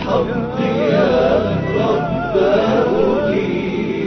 الحق يا رباه لي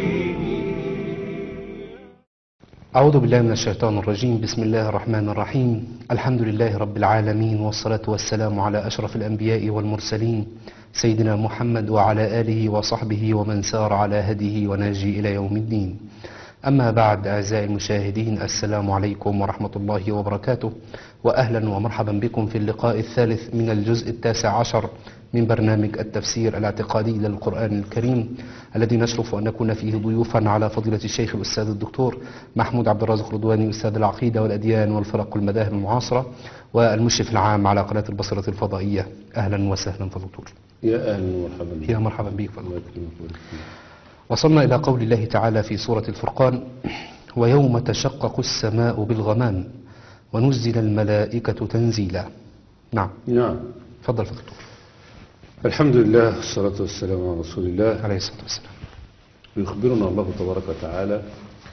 أعوذ بالله من الشيطان الرجيم بسم الله الرحمن الرحيم الحمد لله رب العالمين والصلاة والسلام على أشرف الأنبياء والمرسلين سيدنا محمد وعلى آله وصحبه ومن سار على هديه وناجي إلى يوم الدين أما بعد أعزائي المشاهدين السلام عليكم ورحمة الله وبركاته وأهلا ومرحبا بكم في اللقاء الثالث من الجزء التاسع عشر من برنامج التفسير الاعتقادي للقرآن الكريم الذي نشرف أن نكون فيه ضيوفا على فضيلة الشيخ الأستاذ الدكتور محمود عبد الرازق رضواني أستاذ العقيدة والأديان والفرق والمذاهب المعاصرة والمشرف العام على قناة البصرة الفضائية أهلا وسهلا فدكتور يا أهلا ومرحبا بك يا مرحبا بك فضل الله يكرمك ويبارك فيك. وصلنا إلى قول الله تعالى في سورة الفرقان ويوم تشقق السماء بالغمام ونزل الملائكة تنزيلا نعم نعم تفضل فضل الدكتور الحمد لله والصلاة والسلام على رسول الله عليه الصلاة والسلام يخبرنا الله تبارك وتعالى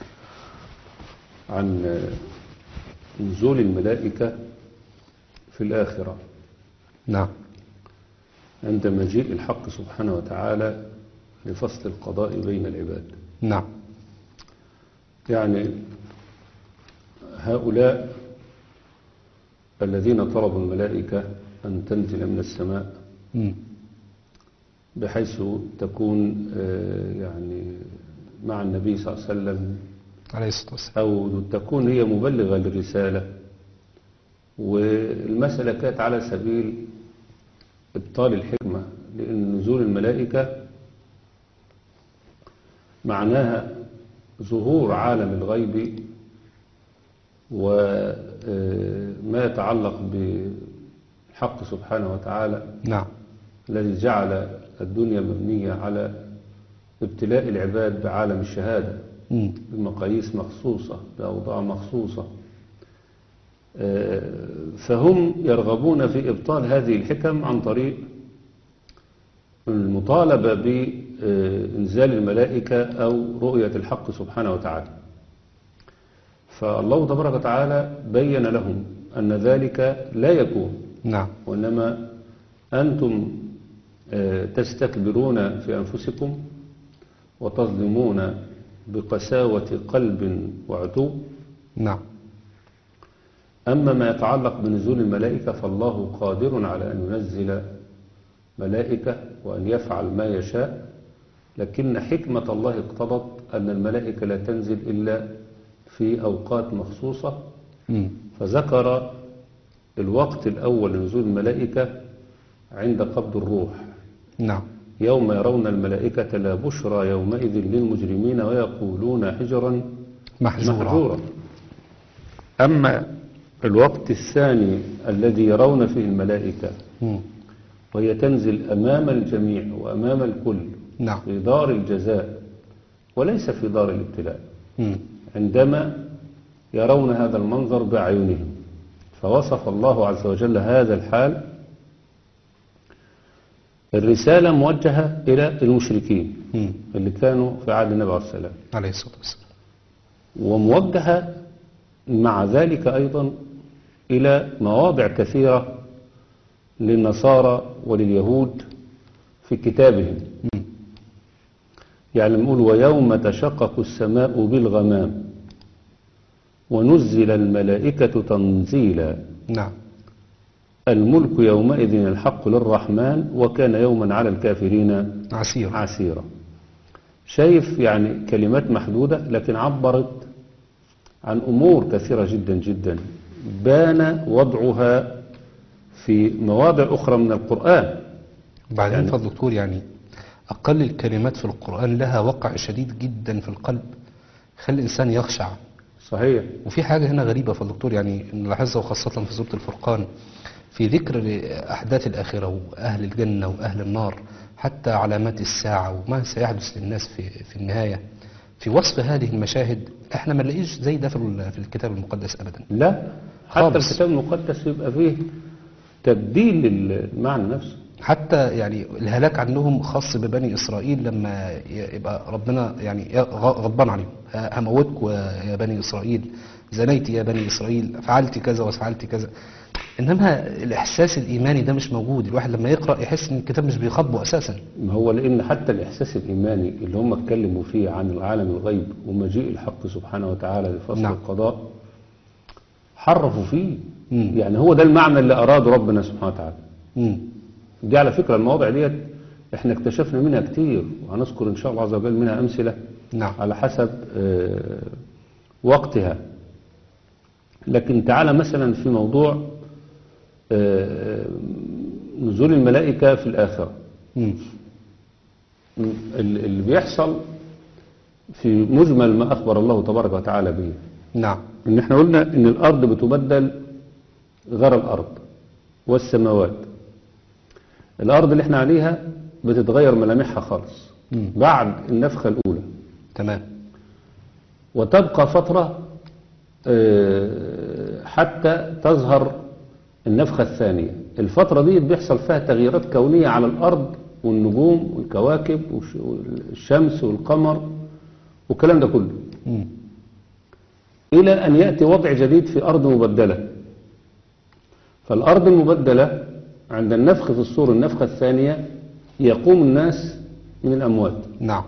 عن نزول الملائكة في الآخرة نعم عند مجيء الحق سبحانه وتعالى لفصل القضاء بين العباد نعم يعني هؤلاء الذين طلبوا الملائكة أن تنزل من السماء مم. بحيث تكون آه، يعني مع النبي صلى الله عليه وسلم عليه الصلاة والسلام أو تكون هي مبلغة للرسالة والمسألة كانت على سبيل إبطال الحكمة لأن نزول الملائكة معناها ظهور عالم الغيب وما يتعلق بالحق سبحانه وتعالى نعم الذي جعل الدنيا مبنية على ابتلاء العباد بعالم الشهادة مم. بمقاييس مخصوصة بأوضاع مخصوصة آه، فهم يرغبون في إبطال هذه الحكم عن طريق المطالبة بإنزال الملائكة أو رؤية الحق سبحانه وتعالى فالله تبارك وتعالى بين لهم أن ذلك لا يكون نعم وإنما أنتم آه، تستكبرون في أنفسكم وتظلمون بقساوة قلب وعتو نعم أما ما يتعلق بنزول الملائكة فالله قادر على أن ينزل ملائكة وأن يفعل ما يشاء لكن حكمة الله اقتضت أن الملائكة لا تنزل إلا في أوقات مخصوصة مم. فذكر الوقت الأول لنزول الملائكة عند قبض الروح نعم يوم يرون الملائكة لا بشرى يومئذ للمجرمين ويقولون حجرا محجورا محجورا أما الوقت الثاني الذي يرون فيه الملائكة مم. وهي تنزل أمام الجميع وأمام الكل نعم في دار الجزاء وليس في دار الابتلاء مم. عندما يرون هذا المنظر بأعينهم فوصف الله عز وجل هذا الحال الرسالة موجهة إلى المشركين مم. اللي كانوا في عهد النبي عليه السلام عليه الصلاة والسلام وموجهة مع ذلك أيضا إلى مواضع كثيرة للنصارى ولليهود في كتابهم مم. يعني نقول ويوم تشقق السماء بالغمام ونزل الملائكة تنزيلا نعم الملك يومئذ الحق للرحمن وكان يوما على الكافرين عسير عسيرا شايف يعني كلمات محدودة لكن عبرت عن أمور كثيرة جدا جدا بان وضعها في مواضع أخرى من القرآن وبعدين يعني- فضل دكتور يعني أقل الكلمات في القرآن لها وقع شديد جدا في القلب خلي الإنسان يخشع صحيح وفي حاجة هنا غريبة في الدكتور يعني نلاحظها وخاصة في سورة الفرقان في ذكر أحداث الآخرة وأهل الجنة وأهل النار حتى علامات الساعة وما سيحدث للناس في, في النهاية في وصف هذه المشاهد احنا ما نلاقيش زي ده في, ال- في الكتاب المقدس أبدا لا حتى خالص. الكتاب المقدس يبقى فيه تبديل للمعنى نفسه حتى يعني الهلاك عنهم خاص ببني إسرائيل لما ي- يبقى ربنا يعني ي- غ- غضبان عليهم ه- هموتكم يا بني إسرائيل زنيت يا بني إسرائيل فعلت كذا وفعلت كذا انما الاحساس الايماني ده مش موجود الواحد لما يقرا يحس ان الكتاب مش بيخاطبه اساسا ما هو لأن حتى الإحساس الإيماني اللي هم اتكلموا فيه عن العالم الغيب ومجيء الحق سبحانه وتعالى لفصل نعم. القضاء حرفوا فيه مم. يعني هو ده المعنى اللي أراده ربنا سبحانه وتعالى مم. دي على فكرة المواضع ديت احنا اكتشفنا منها كتير وهنذكر إن شاء الله عز وجل منها أمثلة نعم على حسب آه، وقتها لكن تعالى مثلا في موضوع آه، نزول الملائكة في الآخرة مم. ال- اللي بيحصل في مجمل ما أخبر الله تبارك وتعالى به نعم إن احنا قلنا إن الأرض بتبدل غير الأرض والسماوات الأرض اللي احنا عليها بتتغير ملامحها خالص مم. بعد النفخة الأولى تمام وتبقى فترة آه، حتى تظهر النفخة الثانية الفترة دي بيحصل فيها تغييرات كونية على الأرض والنجوم والكواكب والش- والشمس والقمر والكلام ده كله مم. إلى أن يأتي وضع جديد في أرض مبدلة فالأرض المبدلة عند النفخ في الصور النفخة الثانية يقوم الناس من الأموات نعم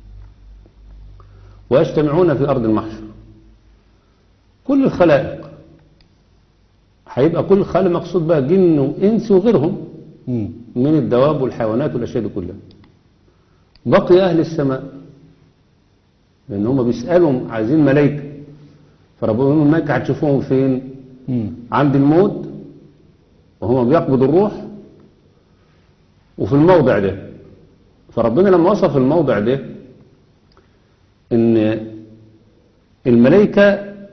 ويجتمعون في أرض المحشر كل الخلائق هيبقى كل خالق مقصود بها جن وإنس وغيرهم مم. من الدواب والحيوانات والأشياء دي كلها بقي أهل السماء لأن هم بيسألهم عايزين ملائكة فربنا يقول لهم الملائكة هتشوفوهم فين مم. عند الموت وهم بيقبضوا الروح وفي الموضع ده فربنا لما وصف الموضع ده ان الملائكة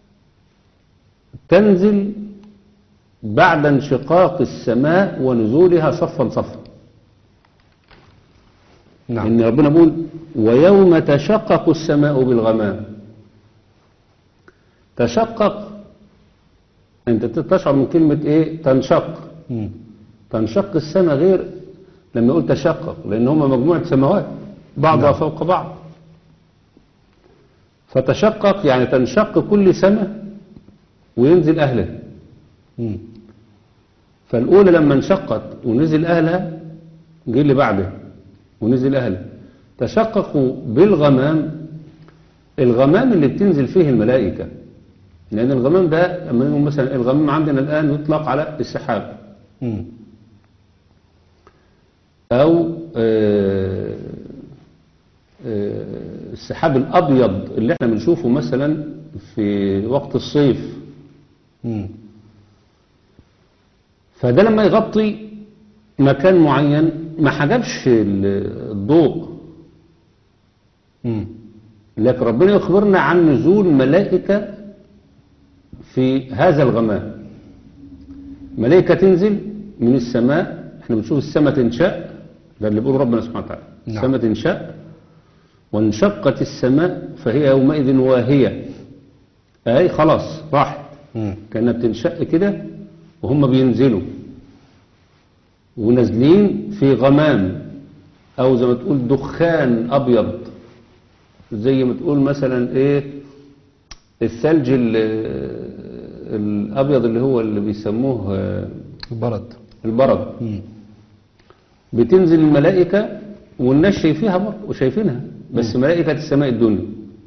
تنزل بعد انشقاق السماء ونزولها صفا صفا نعم ان ربنا بيقول ويوم تشقق السماء بالغمام تشقق انت تشعر من كلمة ايه تنشق مم. تنشق السماء غير لما يقول تشقق لان هم مجموعة سماوات بعضها نعم. فوق بعض فتشقق يعني تنشق كل سماء وينزل اهلها مم. فالأولى لما انشقت ونزل أهلها جه اللي بعدها ونزل أهلها تشققوا بالغمام الغمام اللي بتنزل فيه الملائكة لأن الغمام ده لما نقول مثلا الغمام عندنا الآن يطلق على السحاب مم. أو آه، آه، السحاب الأبيض اللي احنا بنشوفه مثلا في وقت الصيف مم. فده لما يغطي مكان معين ما حجبش ال- الضوء مم. لكن ربنا يخبرنا عن نزول ملائكة في هذا الغمام ملائكة تنزل من السماء احنا بنشوف السماء تنشأ ده اللي بيقول ربنا سبحانه وتعالى نعم. السماء تنشأ وانشقت السماء فهي يومئذ واهية اي خلاص راحت مم. كأنها بتنشق كده وهم بينزلوا ونازلين في غمام او زي ما تقول دخان ابيض زي ما تقول مثلا ايه الثلج ال- الابيض اللي هو اللي بيسموه آه، البرد البرد مم. بتنزل الملائكة والناس شايفيها برضه وشايفينها بس ملائكة السماء الدنيا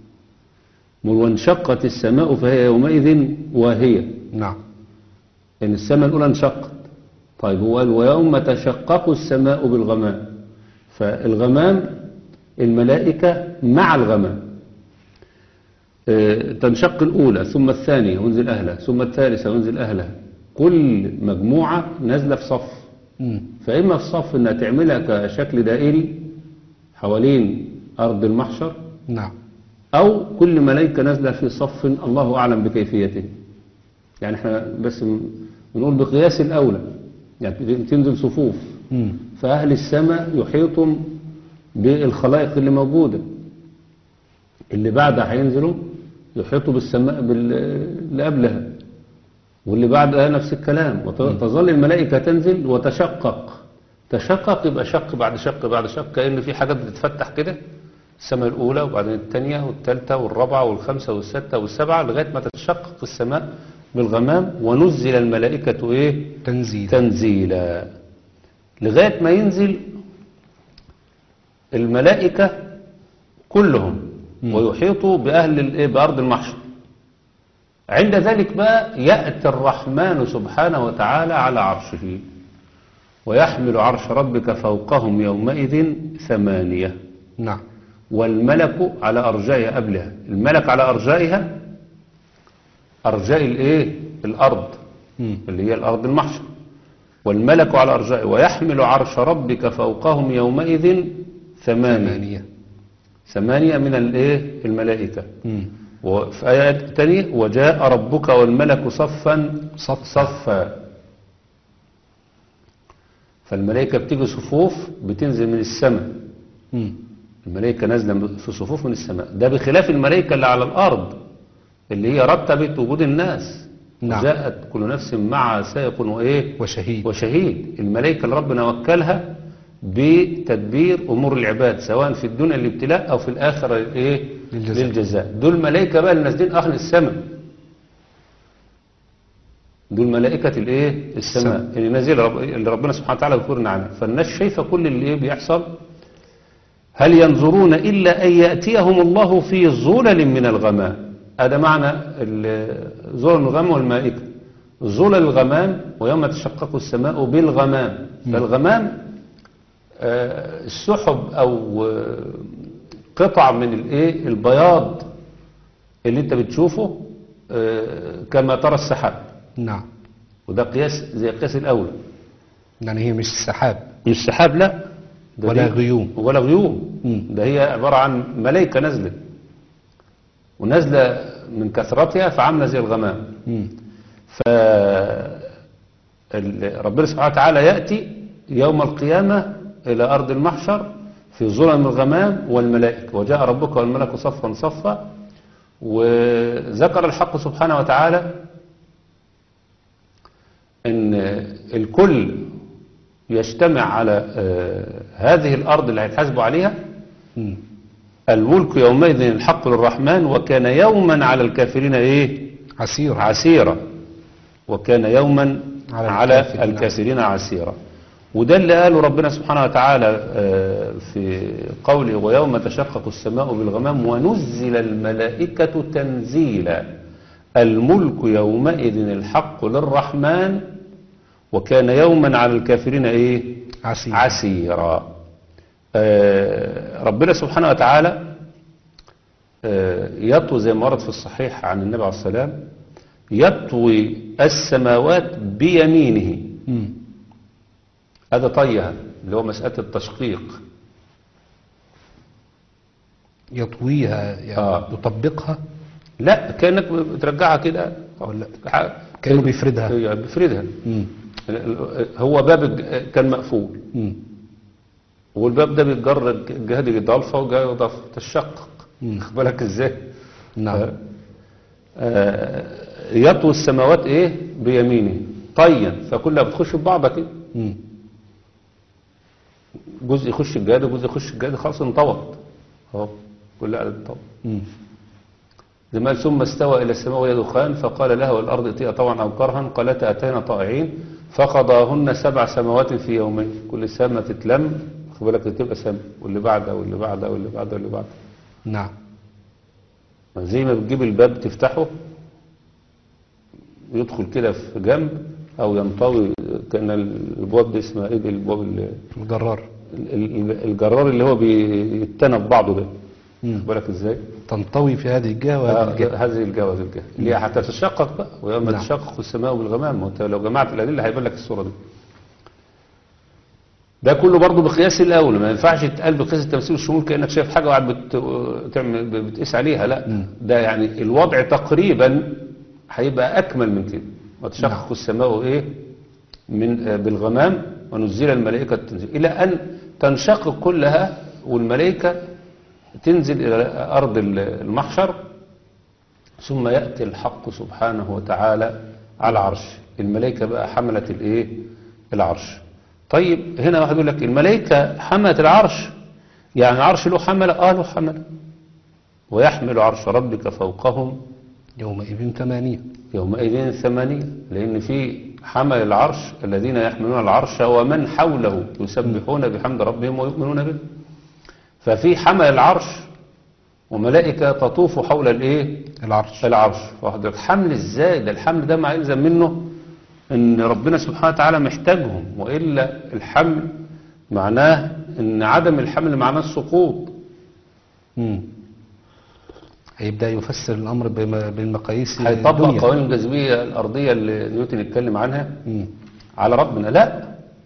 وانشقت السماء فهي يومئذ واهية نعم لأن السماء الأولى انشقت طيب هو قال ويوم تشقق السماء بالغمام فالغمام الملائكة مع الغمام آه، تنشق الأولى ثم الثانية وينزل أهلها ثم الثالثة وينزل أهلها كل مجموعة نازلة في صف مم. فإما في صف إنها تعملها كشكل دائري حوالين أرض المحشر نعم أو كل ملائكة نازلة في صف الله أعلم بكيفيته يعني احنا بس م- بنقول بقياس الأولى يعني تنزل صفوف مم. فأهل السماء يحيطوا بالخلائق اللي موجودة اللي بعدها هينزلوا يحيطوا بالسماء بال- اللي قبلها واللي بعدها نفس الكلام وتظل الملائكة تنزل وتشقق تشقق يبقى شق بعد شق بعد شق كأن في حاجات بتتفتح كده السماء الأولى وبعدين الثانية والثالثة والرابعة والخامسة والستة والسبعة لغاية ما تتشقق السماء بالغمام ونزل الملائكة إيه تنزيل تنزيلا لغاية ما ينزل الملائكة كلهم مم. ويحيطوا بأهل الإيه بأرض المحشر عند ذلك بقى يأتي الرحمن سبحانه وتعالى على عرشه ويحمل عرش ربك فوقهم يومئذ ثمانية نعم والملك على أرجائها قبلها الملك على أرجائها أرجاء الإيه الأرض مم. اللي هي الأرض المحشر والملك على أرجائه ويحمل عرش ربك فوقهم يومئذ ثمانية ثمانية ثمانية من الإيه الملائكة مم. وفي آية تانية وجاء ربك والملك صفا صف صفا فالملائكة بتيجي صفوف بتنزل من السماء مم. الملائكة نازلة في صفوف من السماء ده بخلاف الملائكة اللي على الأرض اللي هي رتبت وجود الناس نعم. وجاءت كل نفس مع سائق وإيه وشهيد وشهيد الملائكة اللي ربنا وكلها بتدبير أمور العباد سواء في الدنيا الابتلاء أو في الآخرة إيه للجزاء. للجزاء دول ملائكة بقى اللي نازلين أهل السماء دول ملائكة الإيه السماء السماء. اللي نازل رب... اللي ربنا سبحانه وتعالى يذكرنا عنها فالناس شايفة كل اللي إيه بيحصل هل ينظرون إلا أن يأتيهم الله في ظلل من الغمام هذا معنى ال- ظلل الغمام والملائكة ظلل الغمام ويوم تشقق السماء بالغمام فالغمام آه، السحب أو آه، قطع من الايه البياض اللي انت بتشوفه آه، كما ترى السحاب نعم وده قياس زي قياس الأولى يعني هي مش سحاب مش سحاب لا ده ولا دي- غيوم. ولا غيوم مم. ده هي عبارة عن ملائكة نازلة ونازلة من كثرتها فعاملة زي الغمام مم. ف ال- ربنا سبحانه وتعالى يأتي يوم القيامة إلى أرض المحشر في ظلم الغمام والملائكة وجاء ربك والملك صفا صفا وذكر الحق سبحانه وتعالى ان الكل يجتمع على آه، هذه الأرض اللي هيتحاسبوا عليها مم. الملك يومئذ الحق للرحمن وكان يوما على الكافرين ايه عسيرة عسيرة وكان يوما على على, الكافرين الكافرين عسيرة وده اللي قاله ربنا سبحانه وتعالى آه، في قوله ويوم تشقق السماء بالغمام ونزل الملائكة تنزيلا الملك يومئذ الحق للرحمن وكان يوما على الكافرين ايه عسيرة عسيرا آه، ربنا سبحانه وتعالى آه، يطوي زي ما ورد في الصحيح عن النبي عليه السلام يطوي السماوات بيمينه مم. هذا طيها اللي هو مسألة التشقيق يطويها يعني آه. يطبقها لا كأنك بترجعها كده ولا ح- كأنه بيفردها. يعني بيفردها مم. هو باب الج- كان مقفول مم. والباب ده بيتجر الجهاد الضالفة وجهاد الشقق مم. خد بالك ازاي نعم آه، يطوي السماوات ايه بيمينه طيا فكلها بتخش في بعضها كده مم. جزء يخش الجهاد وجزء يخش الجهاد خلاص انطوت اهو كلها انطوت مم. زي ما قال ثم استوى الى السماء وهي دخان فقال لها والارض ائتيا طوعا او كرها قالتا اتينا طائعين فقضاهن سبع سماوات في يومين كل سماء تتلم خد بالك تبقى سماء واللي بعدها واللي بعدها واللي بعدها واللي بعدها نعم زي ما بتجيب الباب تفتحه يدخل كده في جنب او ينطوي كان الابواب دي اسمها ايه دي الابواب ال- الجرار ال- ال- الجرار اللي هو بيتنى في بعضه ده مم. خد بالك ازاي تنطوي في هذه الجهة وهذه آه، الجهة هذه الجهه وهذه الجهه اللي هي هتتشقق بقى ويوم نعم. تشقق السماء بالغمام وانت لو جمعت الادله هيبان لك الصوره دي ده كله برضه بقياس الاول ما ينفعش يتقال بقياس التمثيل والشمول كانك شايف حاجه وقاعد بت... تعمل بتقيس عليها لا مم. ده يعني الوضع تقريبا هيبقى اكمل من كده وتشقق نعم. السماء ايه من آه، بالغمام ونزل الملائكه تنزل الى ان تنشقق كلها والملائكه تنزل الى ارض المحشر ثم يأتي الحق سبحانه وتعالى على العرش الملائكة بقى حملت الايه العرش طيب هنا واحد يقول لك الملائكة حملت العرش يعني العرش له حملة اه له حملة ويحمل عرش ربك فوقهم يومئذ ثمانية يومئذ ثمانية لأن في حمل العرش الذين يحملون العرش ومن حوله يسبحون بحمد ربهم ويؤمنون به ففي حمل العرش وملائكة تطوف حول الايه العرش العرش فحضرتك حمل ازاي ده الحمل ده ما يلزم منه ان ربنا سبحانه وتعالى محتاجهم وإلا الحمل معناه ان عدم الحمل معناه السقوط مم. هيبدأ يفسر الأمر بم- بالمقاييس هيطبق الدنيا. قوانين الجاذبية الأرضية اللي نيوتن اتكلم عنها مم. على ربنا لا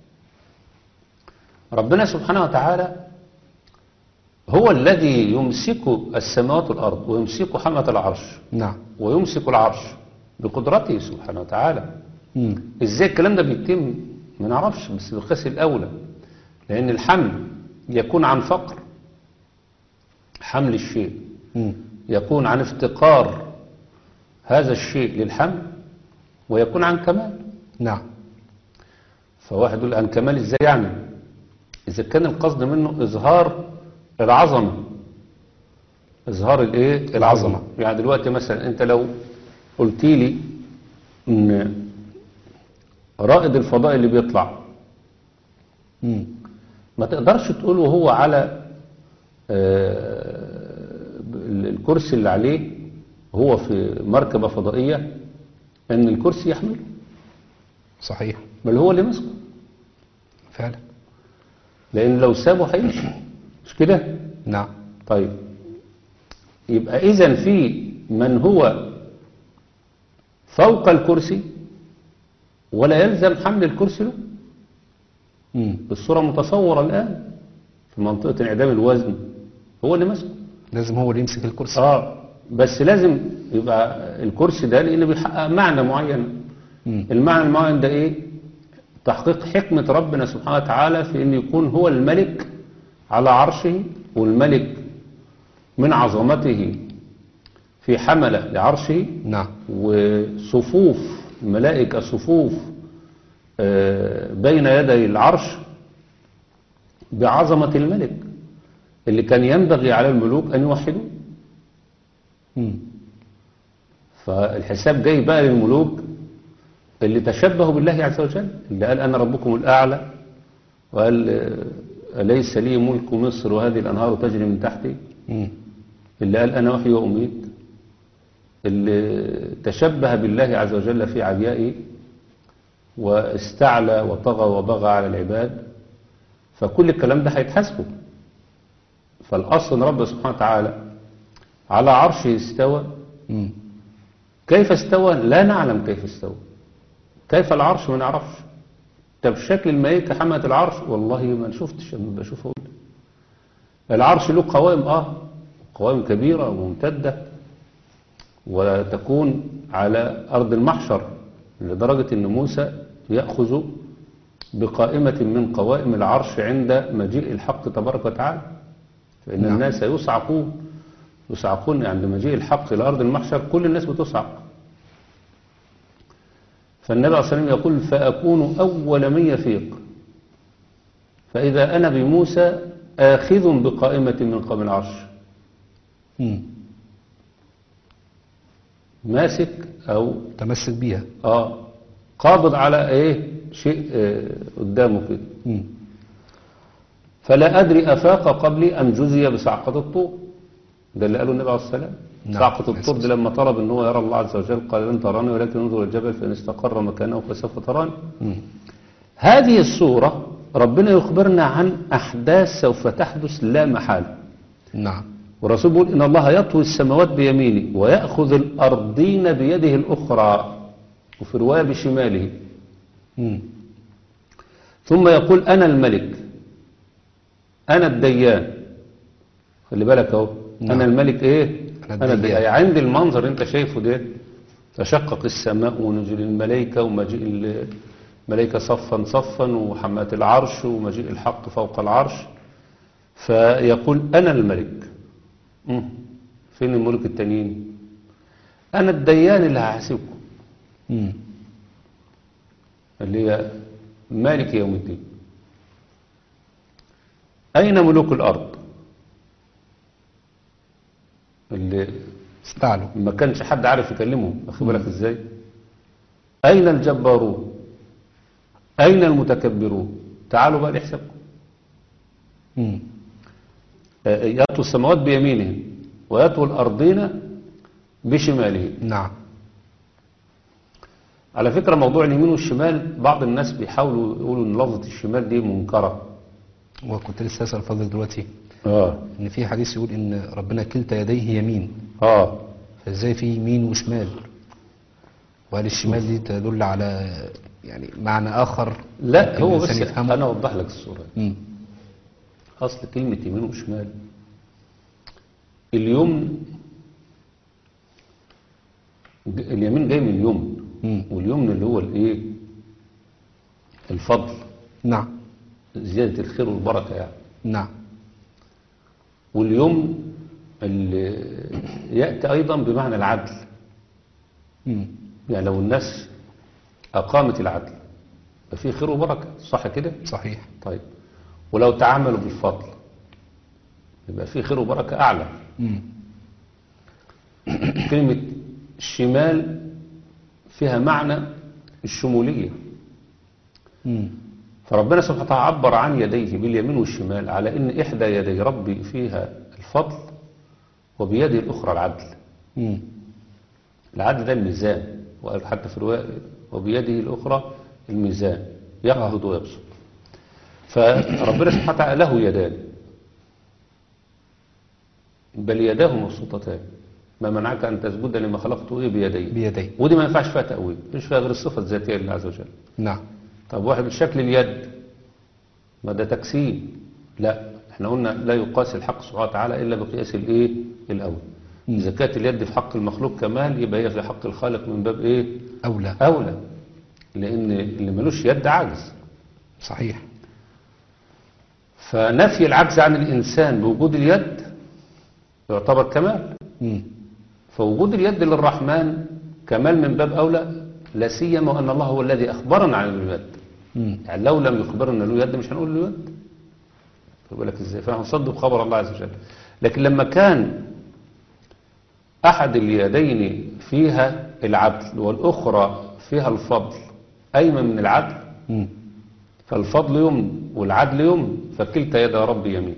ربنا سبحانه وتعالى هو الذي يمسك السماوات والأرض ويمسك حمة العرش نعم ويمسك العرش بقدرته سبحانه وتعالى مم. ازاي الكلام ده بيتم ما نعرفش بس بالقياس الأولى لأن الحمل يكون عن فقر حمل الشيء مم. يكون عن افتقار هذا الشيء للحمل ويكون عن كمال نعم فواحد يقول عن كمال ازاي يعني اذا كان القصد منه اظهار العظمه اظهار الايه العظمه يعني دلوقتي مثلا انت لو قلت لي ان رائد الفضاء اللي بيطلع مم. ما تقدرش تقول وهو على آه، الكرسي اللي عليه هو في مركبة فضائية ان الكرسي يحمله صحيح بل هو اللي مسكه فعلا لان لو سابه هيمشي مش كده نعم طيب يبقى اذا في من هو فوق الكرسي ولا يلزم حمل الكرسي له مم. بالصورة متصورة الآن في منطقة انعدام الوزن هو اللي ماسكه لازم هو اللي يمسك الكرسي اه بس لازم يبقى الكرسي ده لانه بيحقق معنى معين مم. المعنى المعين ده ايه تحقيق حكمة ربنا سبحانه وتعالى في ان يكون هو الملك على عرشه والملك من عظمته في حملة لعرشه نعم وصفوف الملائكة صفوف آه، بين يدي العرش بعظمة الملك اللي كان ينبغي على الملوك أن يوحدوه مم. فالحساب جاي بقى للملوك اللي تشبهوا بالله عز وجل اللي قال أنا ربكم الأعلى وقال آه، أليس لي ملك مصر وهذه الأنهار تجري من تحتي مم. اللي قال أنا أحيي وأميت اللي تشبه بالله عز وجل في عليائه واستعلى وطغى وبغى على العباد فكل الكلام ده هيتحاسبه فالأصل أن رب سبحانه وتعالى على عرشه استوى مم. كيف استوى لا نعلم كيف استوى كيف العرش ما نعرفش طب شكل الملائكة حملت العرش والله ما شفتش لما بشوفه العرش له قوائم اه قوائم كبيرة وممتدة وتكون على أرض المحشر لدرجة أن موسى يأخذ بقائمة من قوائم العرش عند مجيء الحق تبارك وتعالى فإن نعم. الناس يصعقون يصعقون عند مجيء الحق إلى أرض المحشر كل الناس بتصعق فالنبي عليه الصلاة والسلام يقول فأكون أول من يفيق فإذا أنا بموسى آخذ بقائمة من قوم العرش مم. ماسك أو تمسك بيها آه قابض على إيه شيء آه قدامه كده مم. فلا أدري أفاق قبلي أم جزي بصعقة الطور ده اللي قاله النبي عليه الصلاة والسلام نعم. صعقة الطور دي لما طلب ان هو يرى الله عز وجل قال لن تراني ولكن انظر الجبل فإن استقر مكانه فسوف تراني مم. هذه الصورة ربنا يخبرنا عن أحداث سوف تحدث لا محالة نعم والرسول بيقول إن الله يطوي السماوات بيمينه ويأخذ الأرضين بيده الأخرى وفي رواية بشماله مم. ثم يقول أنا الملك أنا الديان خلي بالك أهو نعم. أنا الملك إيه أنا أنا الديان. الديان عند المنظر أنت شايفه ده تشقق السماء ونزول الملائكة ومجيء الملائكة صفا صفا وحمات العرش ومجيء الحق فوق العرش فيقول أنا الملك مم. فين الملك التانيين أنا الديان اللي هحاسبكم مم. اللي هي مالك يوم الدين أين ملوك الأرض اللي استعلوا ما كانش حد عارف يكلمهم واخد بالك ازاي اين الجبارون اين المتكبرون تعالوا بقى نحسبكم مم. آه، يأتوا السماوات بيمينهم ويأتوا الأرضين بشمالهم نعم على فكرة موضوع اليمين والشمال بعض الناس بيحاولوا يقولوا ان لفظة الشمال دي منكرة وكنت لسه اسال فضلك دلوقتي اه ان في حديث يقول ان ربنا كلتا يديه يمين اه فازاي في يمين وشمال وهل الشمال دي تدل على يعني معنى اخر لا ممكن هو الإنسان بس يفهمه؟ انا اوضح لك الصورة مم. اصل كلمة يمين وشمال اليمن ج- اليمين جاي من اليمن مم. واليمن اللي هو الايه الفضل نعم زيادة الخير والبركة يعني نعم واليمن اللي يأتي أيضا بمعنى العدل مم. يعني لو الناس أقامت العدل ففي خير وبركة صح كده؟ صحيح طيب ولو تعاملوا بالفضل يبقى في خير وبركة أعلى مم. كلمة الشمال فيها معنى الشمولية مم. فربنا سبحانه وتعالى عبر عن يديه باليمين والشمال على ان احدى يدي ربي فيها الفضل وبيده الاخرى العدل مم. العدل ده الميزان وقال حتى في الرواية وبيده الاخرى الميزان يقبض ويبسط فربنا سبحانه وتعالى له يدان بل يداه مبسوطتان ما منعك ان تسجد لما خلقته ايه بيدي بيديه ودي ما ينفعش فيها تاويل مش فيها غير الصفه الذاتيه لله عز وجل نعم طب واحد بشكل اليد ما ده تجسيم لا احنا قلنا لا يقاس الحق سبحانه وتعالى الا بقياس الايه الاول مم. اذا كانت اليد في حق المخلوق كمال يبقى هي في حق الخالق من باب ايه أولى اولى لان اللي ملوش يد عاجز صحيح فنفي العجز عن الانسان بوجود اليد يعتبر كمال مم. فوجود اليد للرحمن كمال من باب اولى لا سيما وان الله هو الذي اخبرنا عن اليد مم. يعني لو لم يخبرنا له يد مش هنقول له يد خد بالك ازاي فهنصدق خبر الله عز وجل لكن لما كان احد اليدين فيها العدل والاخرى فيها الفضل ايمن من العدل مم. فالفضل يمن والعدل يمن فكلتا يد ربي يمين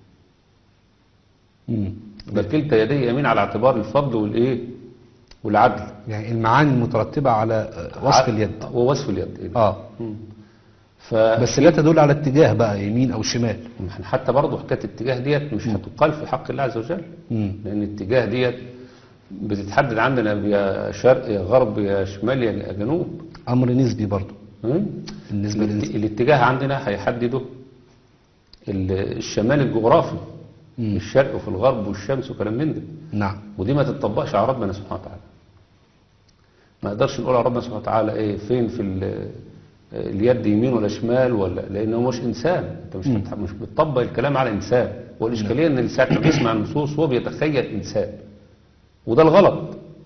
مم. يبقى كلتا يدي يمين على اعتبار الفضل والايه والعدل يعني المعاني المترتبة على آه، وصف ع- اليد ووصف اليد إيه؟ اه ف بس لا تدل على اتجاه بقى يمين او شمال حتى برضه حكايه الاتجاه ديت مش هتقال في حق الله عز وجل مم. لأن الاتجاه ديت بتتحدد عندنا يا شرق يا غرب يا شمال يا جنوب امر نسبي برضو م? بالنسبة الات- للإنسان الاتجاه عندنا هيحدده ال- الشمال الجغرافي مم. الشرق وفي الغرب والشمس وكلام من ده نعم ودي ما تتطبقش على ربنا سبحانه وتعالى ما نقدرش نقول على ربنا سبحانه وتعالى ايه فين في ال- اليد يمين ولا شمال ولا لانه مش انسان انت مش بتح- مش بتطبق الكلام على انسان والاشكاليه ان ساعه ما بيسمع النصوص هو بيتخيل انسان وده الغلط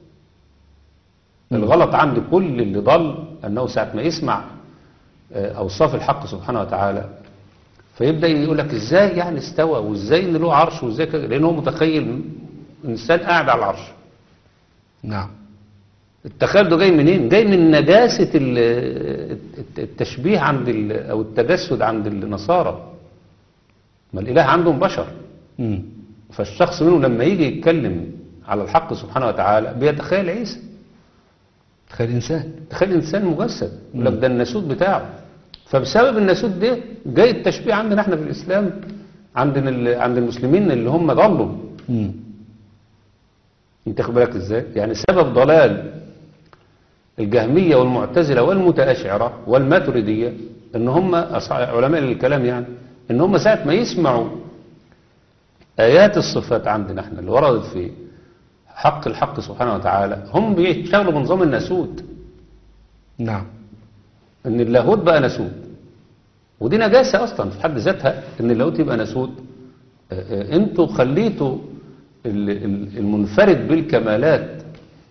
الغلط عند كل اللي ضل انه ساعه ما يسمع آه، اوصاف الحق سبحانه وتعالى فيبدا يقول لك ازاي يعني استوى وازاي ان له عرش وازاي كده لان هو متخيل انسان قاعد على العرش نعم التخيل ده جاي منين جاي من نجاسة ال- الت- التشبيه عند ال- او التجسد عند النصارى ما الاله عندهم بشر مم. فالشخص منهم لما يجي يتكلم على الحق سبحانه وتعالى بيتخيل عيسى تخيل انسان تخيل انسان مجسد يقول لك ده الناسوت بتاعه فبسبب الناسوت ده جاي التشبيه عندنا احنا في الاسلام عند ال- عند المسلمين اللي هم ضلوا مم. انت خد بالك ازاي يعني سبب ضلال الجهمية والمعتزلة والمتأشعرة والماتريدية ان هم أصع- علماء الكلام يعني ان هم ساعة ما يسمعوا آيات الصفات عندنا احنا اللي وردت في حق الحق سبحانه وتعالى هم بيشتغلوا بنظام الناسوت نعم ان اللاهوت بقى ناسوت ودي نجاسة اصلا في حد ذاتها ان اللاهوت يبقى ناسوت آه، آه، انتوا خليتوا ال- ال- المنفرد بالكمالات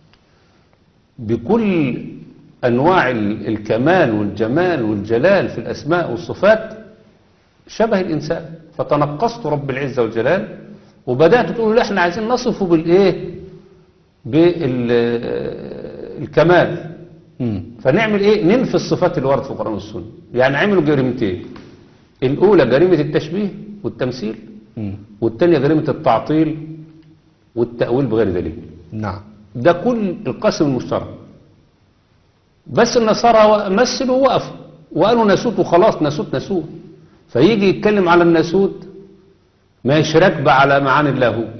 بكل انواع ال- الكمال والجمال والجلال في الاسماء والصفات شبه الانسان فتنقصت رب العزة والجلال وبدأت تقولوا لا احنا عايزين نصفه بالايه بالكمال مم. فنعمل ايه ننفي الصفات اللي وردت في القرآن والسنة يعني عملوا جريمتين الأولى جريمة التشبيه والتمثيل مم. والثانية جريمة التعطيل والتأويل بغير دليل نعم ده كل القسم المشترك بس النصارى مثلوا ووقفوا وقالوا ناسوت وخلاص ناسوت ناسوت فيجي يتكلم على الناسوت ما يشرك على معاني اللاهوت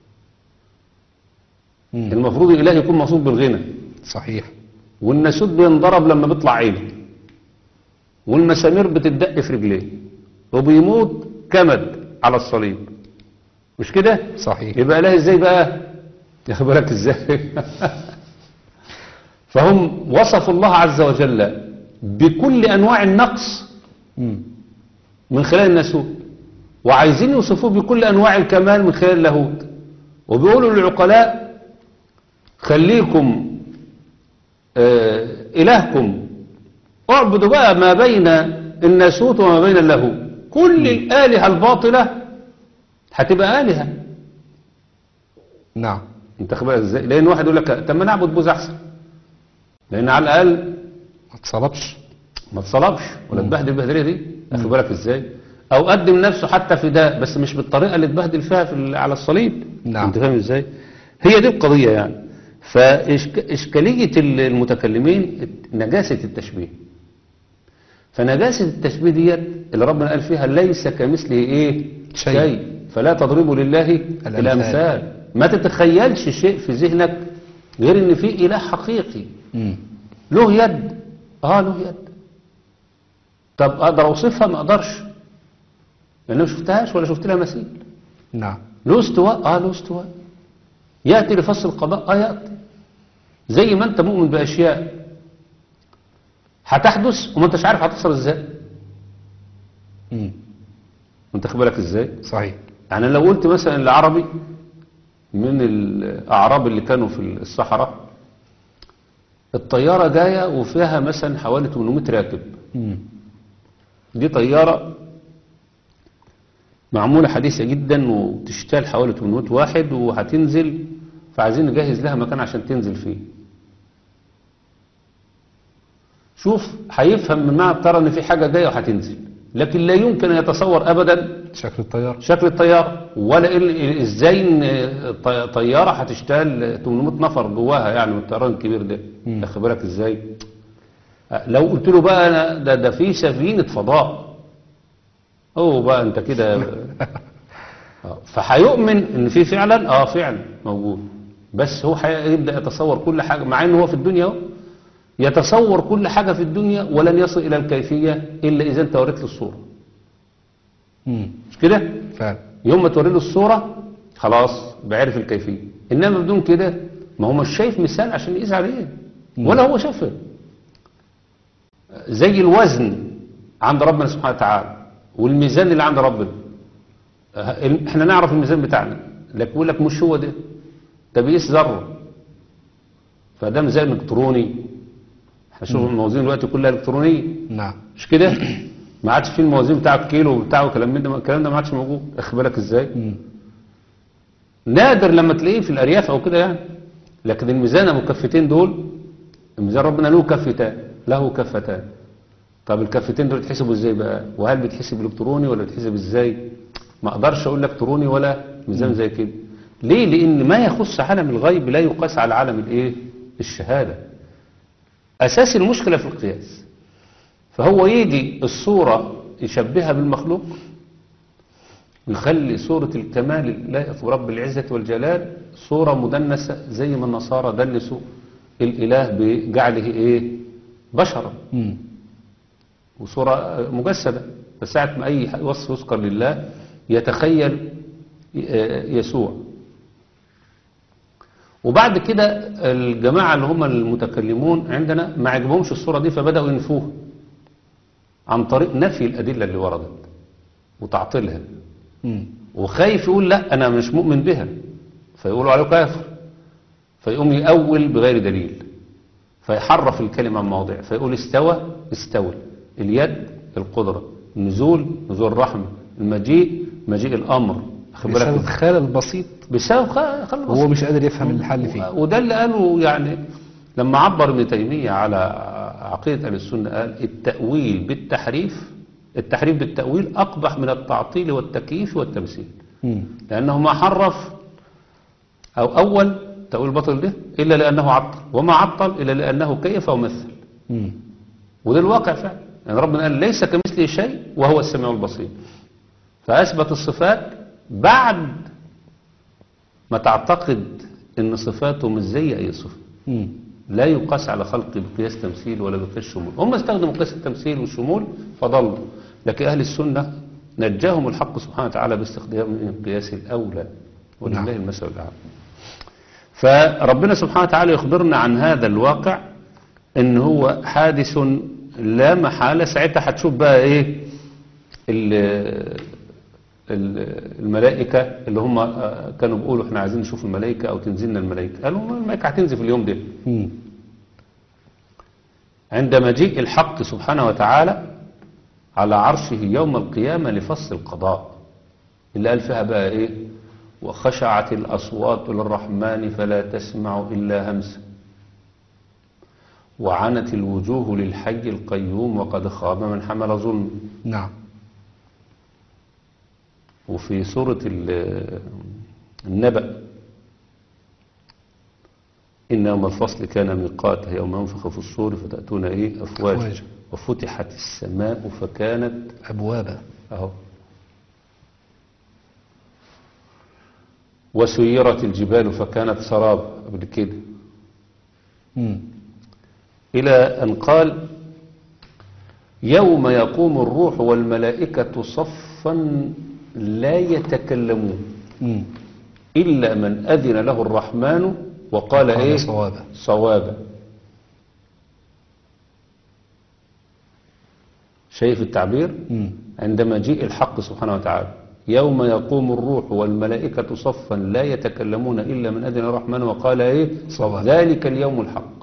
مم. المفروض الإله يكون مصوب بالغنى صحيح والناسوت بينضرب لما بيطلع عينه والمسامير بتدق في رجليه وبيموت كمد على الصليب مش كده صحيح يبقى اله ازاي بقى ياخد بالك ازاي فهم وصفوا الله عز وجل بكل انواع النقص مم. من خلال الناسوت وعايزين يوصفوه بكل انواع الكمال من خلال اللاهوت وبيقولوا للعقلاء خليكم آه الهكم اعبدوا بقى ما بين الناسوت وما بين اللاهوت كل الالهه الباطله هتبقى الهه نعم انت خبرك ازاي لان واحد يقول لك طب ما نعبد بوز احسن لان على الاقل ما اتصلبش ما تصلبش ولا تبهدل البهدله دي اخد بالك ازاي او قدم نفسه حتى فداء بس مش بالطريقه اللي تبهدل فيها في ال- على الصليب نعم. انت فاهم ازاي هي دي القضيه يعني فاشكاليه المتكلمين نجاسه التشبيه فنجاسه التشبيه ديت اللي ربنا قال فيها ليس كمثله ايه شيء. فلا تضربوا لله الأمثال. الامثال ما تتخيلش شيء في ذهنك غير ان في اله حقيقي مم. له يد اه له يد طب اقدر اوصفها ما اقدرش لان ما شفتهاش ولا شفت لها مثيل نعم له استواء اه له استواء ياتي لفصل القضاء اه ياتي زي ما انت مؤمن باشياء هتحدث وما انتش عارف هتحصل ازاي مم. انت خد بالك ازاي صحيح يعني لو قلت مثلا العربي من الاعراب اللي كانوا في الصحراء الطياره جايه وفيها مثلا حوالي 800 راكب مم. دي طيارة معمولة حديثة جدا وتشتال حوالي 800 واحد وهتنزل فعايزين نجهز لها مكان عشان تنزل فيه شوف هيفهم من معنى ترى ان في حاجة جاية وهتنزل لكن لا يمكن ان يتصور ابدا شكل الطيارة شكل الطيارة ولا ال- ازاي ان طي- طيارة هتشتغل 800 نفر جواها يعني من الطيران الكبير ده مم. واخد بالك ازاي لو قلت له بقى أنا ده ده في سفينة فضاء هو بقى انت كده آه، فهيؤمن ان في فعلا اه فعلا موجود بس هو هيبدا يتصور كل حاجه مع انه هو في الدنيا اهو يتصور كل حاجه في الدنيا ولن يصل الى الكيفيه الا اذا انت وريت له الصوره مم. مش كده فعلا يوم ما توري له الصورة خلاص بعرف الكيفية إنما بدون كده ما هو مش شايف مثال عشان يقيس عليه ولا هو شافه زي الوزن عند ربنا سبحانه وتعالى والميزان اللي عند ربنا اه، احنا نعرف الميزان بتاعنا لكن يقول لك مش هو ده ده بيقيس ذره فده ميزان الكتروني احنا شوف الموازين دلوقتي كلها الكترونيه نعم مش كده ما عادش في الموازين بتاع الكيلو وبتاع وكلام من ده الكلام ده ما عادش موجود اخد بالك ازاي مم. نادر لما تلاقيه في الارياف او كده يعني لكن الميزان ابو كفتين دول الميزان ربنا له كفتان له كفتان طب الكفتين دول يتحسبوا ازاي بقى وهل بيتحسب الكتروني ولا بيتحسب ازاي ما اقدرش اقول لك الكتروني ولا ميزان زي كده ليه لان ما يخص عالم الغيب لا يقاس على عالم الايه الشهاده اساس المشكله في القياس فهو يجي الصوره يشبهها بالمخلوق يخلي صورة الكمال اللائق برب العزة والجلال صورة مدنسة زي ما النصارى دنسوا الإله بجعله إيه بشرا مم. وصورة مجسدة فساعة ما أي وصف يذكر لله يتخيل يسوع وبعد كده الجماعة اللي هم المتكلمون عندنا ما عجبهمش الصورة دي فبدأوا ينفوها عن طريق نفي الأدلة اللي وردت وتعطيلها مم. وخايف يقول لا أنا مش مؤمن بها فيقولوا عليه كافر فيقوم يأول بغير دليل فيحرف الكلمة عن مواضيع فيقول استوى استوى اليد القدرة النزول نزول الرحمة المجيء مجيء الأمر واخد بالك بسبب إزاي؟ خلل بسيط بسبب خ- خلل هو بسيط. مش قادر يفهم الحل فيه وده اللي قاله يعني لما عبر ابن تيمية على عقيدة أهل السنة قال التأويل بالتحريف التحريف بالتأويل أقبح من التعطيل والتكييف والتمثيل مم. لأنه ما حرف أو أول تأويل الباطل ده إلا لأنه عطل وما عطل إلا لأنه كيف ومثل مم. وده الواقع فعلا يعني ربنا قال ليس كمثله شيء وهو السميع البصير فأثبت الصفات بعد ما تعتقد ان صفاته مش زي اي صفه مم. لا يقاس على خلقه بقياس تمثيل ولا بقياس شمول هم استخدموا قياس التمثيل والشمول فضلوا لكن أهل السنة نجاهم الحق سبحانه وتعالى باستخدام القياس الأولى ولله نعم. المثل الأعلى فربنا سبحانه وتعالى يخبرنا عن هذا الواقع ان هو حادث لا محالة ساعتها هتشوف بقى ايه ال- ال- الملائكة اللي هم آه، كانوا بيقولوا احنا عايزين نشوف الملائكة او تنزلنا الملائكة قالوا ما الملائكة هتنزل في اليوم ده مم. عند مجيء الحق سبحانه وتعالى على عرشه يوم القيامة لفصل القضاء اللي قال فيها بقى ايه وخشعت الأصوات للرحمن فلا تسمع إلا همسا وعنت الوجوه للحي القيوم وقد خاب من حمل ظلم نعم وفي سورة ال- النبأ إن يوم الفصل كان ميقاته يوم ينفخ في الصور فتأتون إيه أفواجا أفواجا. وفتحت السماء فكانت أبوابا أهو وسيرت الجبال فكانت سراب قبل كده مم. إلى أن قال يوم يقوم الروح والملائكة صفا لا يتكلمون مم. إلا من أذن له الرحمن وقال قال إيه صوابا. صوابا شايف التعبير مم. عندما جاء الحق سبحانه وتعالى يوم يقوم الروح والملائكة صفا لا يتكلمون إلا من أذن الرحمن وقال إيه صواب. ذلك اليوم الحق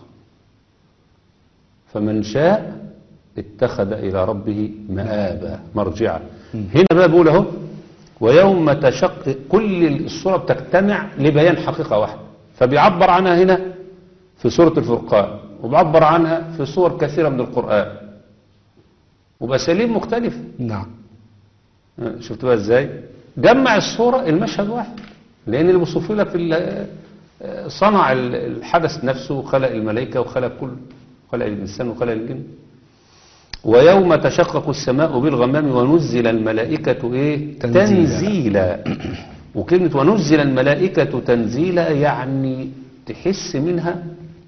فمن شاء اتخذ إلى ربه مآبا مرجعا هنا بقى بقول اهو ويوم تشق كل الصورة بتجتمع لبيان حقيقة واحدة فبيعبر عنها هنا في سورة الفرقان وبيعبر عنها في صور كثيرة من القرآن وبأساليب مختلفة نعم شفت بقى ازاي جمع الصورة المشهد واحد لان اللي بيوصف لك في ال- صنع ال- الحدث نفسه وخلق الملائكة وخلق كل خلق الإنسان وخلق الجن ويوم تشقق السماء بالغمام ونزل الملائكة إيه؟ تنزيلا. تنزيلا وكلمة ونزل الملائكة تنزيلا يعني تحس منها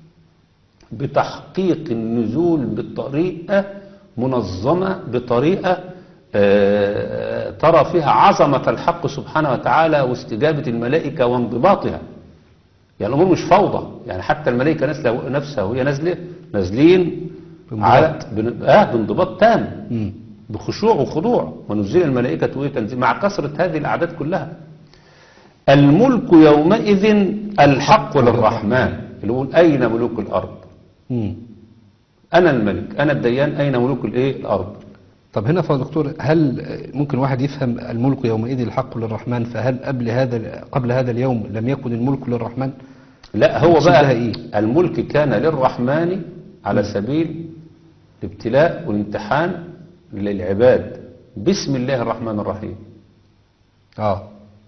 بتحقيق النزول بطريقة منظمة بطريقة آه، ترى فيها عظمة الحق سبحانه وتعالى واستجابة الملائكة وانضباطها يعني الأمور مش فوضى يعني حتى الملائكة نازلة نفسها وهي نازلة نازلين بانضباط. على بن- آه بانضباط تام مم. بخشوع وخضوع ونزل الملائكة وهي تنزيل مع كثرة هذه الأعداد كلها الملك يومئذ الحق للرحمن اللي يقول أين ملوك الأرض مم. أنا الملك أنا الديان أين ملوك الإيه الأرض طب هنا يا دكتور هل ممكن واحد يفهم الملك يومئذ الحق للرحمن فهل قبل هذا قبل هذا اليوم لم يكن الملك للرحمن؟ لا هو المقصود بقى بها إيه؟ الملك كان للرحمن على سبيل الابتلاء والامتحان للعباد بسم الله الرحمن الرحيم اه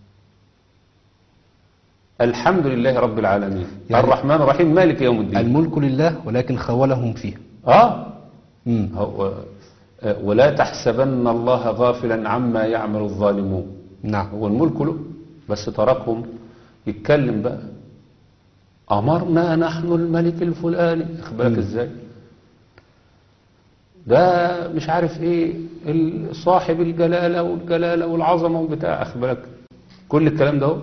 الحمد لله رب العالمين يعني- الرحمن الرحيم مالك يوم الدين الملك لله ولكن خولهم فيه اه مم. هو آه، ولا تحسبن الله غافلا عما يعمل الظالمون نعم هو الملك له بس تركهم يتكلم بقى أمرنا نحن الملك الفلاني اخبرك ازاي ده مش عارف ايه ال- صاحب الجلالة والجلالة والعظمة وبتاع اخبرك كل الكلام ده هو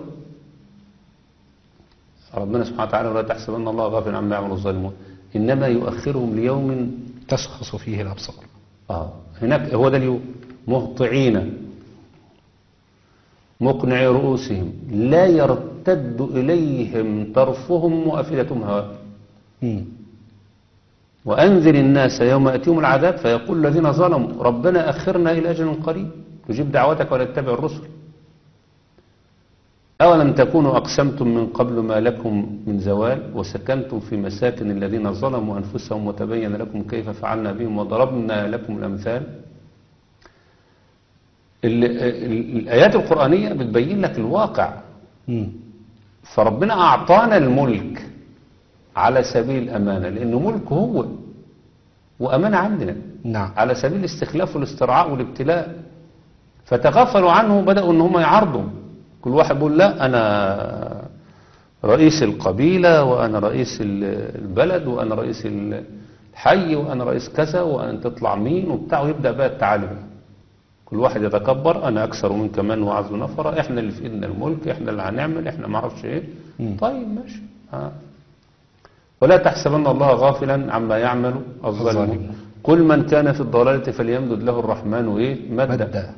ربنا سبحانه وتعالى ولا تحسبن الله غافلا عما يعمل الظالمون إنما يؤخرهم ليوم تشخص فيه الأبصار آه هناك هو ده اليوم مهطعين مقنعي رؤوسهم لا يرتد إليهم طرفهم وأفئدتهم هواء مم. وأنذر الناس يوم يأتيهم العذاب فيقول الذين ظلموا ربنا أخرنا إلى أجل قريب تجيب دعوتك ولا تتبع الرسل أولم تكونوا أقسمتم من قبل ما لكم من زوال وسكنتم في مساكن الذين ظلموا أنفسهم وتبين لكم كيف فعلنا بهم وضربنا لكم الأمثال ال- ال- الآيات القرآنية بتبين لك الواقع مم. فربنا أعطانا الملك على سبيل الأمانة لأنه ملك هو وأمانة عندنا نعم على سبيل الاستخلاف والاسترعاء والابتلاء فتغفلوا عنه وبدأوا ان هم يعرضوا كل واحد بيقول لا انا رئيس القبيلة وانا رئيس ال- البلد وانا رئيس الحي وانا رئيس كذا وانا تطلع مين وبتاع ويبدأ بقى التعالي بقى كل واحد يتكبر انا اكثر منك من وعز نفرة احنا اللي في ايدنا الملك احنا اللي هنعمل احنا ما اعرفش ايه طيب ماشي ها. ولا تحسبن الله غافلا عما يعمل الظالمون الظالمون. كل من كان في الضلالة فليمدد له الرحمن ايه مدا مدى